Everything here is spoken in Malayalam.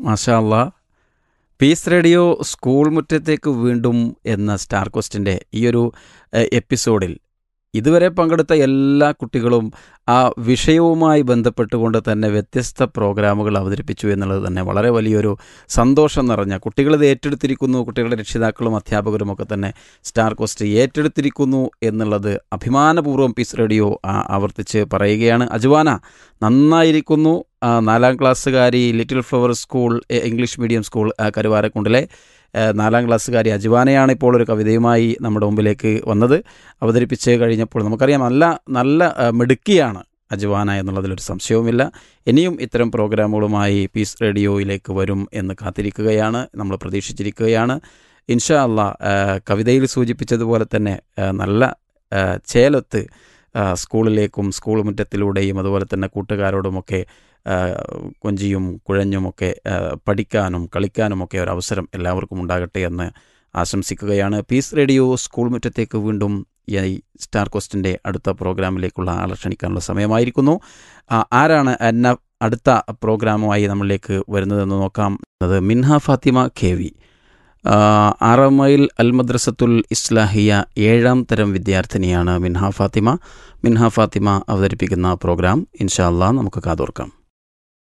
മാഷാ അല്ലാ പീസ് റേഡിയോ സ്കൂൾ മുറ്റത്തേക്ക് വീണ്ടും എന്ന സ്റ്റാർ ക്വസ്റ്റിൻ്റെ ഈ ഒരു എഹ്, എപ്പിസോഡിൽ ഇതുവരെ പങ്കെടുത്ത എല്ലാ കുട്ടികളും ആ വിഷയവുമായി ബന്ധപ്പെട്ടുകൊണ്ട് തന്നെ വ്യത്യസ്ത പ്രോഗ്രാമുകൾ അവതരിപ്പിച്ചു എന്നുള്ളത് തന്നെ വളരെ വലിയൊരു സന്തോഷം നിറഞ്ഞ കുട്ടികളിത് ഏറ്റെടുത്തിരിക്കുന്നു കുട്ടികളുടെ രക്ഷിതാക്കളും അധ്യാപകരും ഒക്കെ തന്നെ സ്റ്റാർ ക്വസ്റ്റ് ഏറ്റെടുത്തിരിക്കുന്നു എന്നുള്ളത് അഭിമാനപൂർവ്വം പീസ് റേഡിയോ ആ, ആവർത്തിച്ച് പറയുകയാണ് അജുവാന നന്നായിരിക്കുന്നു ആ, നാലാം ക്ലാസ്സുകാരി ലിറ്റിൽ ഫ്ലവർ സ്കൂൾ എ, ഇംഗ്ലീഷ് മീഡിയം സ്കൂൾ ആ, കരുവാരക്കുണ്ടിലെ ആ, നാലാം ക്ലാസ്സുകാരി അജുവാനയാണ് ഇപ്പോൾ ഒരു കവിതയുമായി നമ്മുടെ മുമ്പിലേക്ക് വന്നത് അവതരിപ്പിച്ച് കഴിഞ്ഞപ്പോൾ നമുക്കറിയാം നല്ല നല്ല ആ, മിടുക്കിയാണ് അജുവാന എന്നുള്ളതിലൊരു സംശയവുമില്ല ഇനിയും ഇത്തരം പ്രോഗ്രാമുകളുമായി പീസ് റേഡിയോയിലേക്ക് വരും എന്ന് കാത്തിരിക്കുകയാണ് നമ്മൾ പ്രതീക്ഷിച്ചിരിക്കുകയാണ് ഇൻഷാ അല്ല കവിതയിൽ സൂചിപ്പിച്ചതുപോലെ തന്നെ ആ, നല്ല ആ, ചേലത്ത് ആ, സ്കൂളിലേക്കും സ്കൂൾ മുറ്റത്തിലൂടെയും അതുപോലെ തന്നെ കൂട്ടുകാരോടുമൊക്കെ ആ, കൊഞ്ചിയും കുഴഞ്ഞുമൊക്കെ ആ, പഠിക്കാനും കളിക്കാനുമൊക്കെ ഒരു അവസരം എല്ലാവർക്കും ഉണ്ടാകട്ടെ എന്ന് ആശംസിക്കുകയാണ് പീസ് റേഡിയോ സ്കൂൾ മുറ്റത്തേക്ക് വീണ്ടും ഈ സ്റ്റാർ ക്വസ്റ്റിൻ്റെ അടുത്ത പ്രോഗ്രാമിലേക്കുള്ള ആളെ ക്ഷണിക്കാനുള്ള സമയമായിരിക്കുന്നു ആ, ആരാണ് എന്ന അടുത്ത പ്രോഗ്രാമുമായി നമ്മളിലേക്ക് വരുന്നതെന്ന് നോക്കാം അത് മിൻഹ ഫാത്തിമ കെ വി ആ, ആറാം മൈൽ അൽ മദ്രസത്തുൽ ഇസ്ലാഹിയ ഏഴാം തരം വിദ്യാർത്ഥിനിയാണ് മിൻഹ ഫാത്തിമ മിൻഹ ഫാത്തിമ അവതരിപ്പിക്കുന്ന പ്രോഗ്രാം ഇൻഷാ അല്ലാ നമുക്ക് കാതോർക്കാം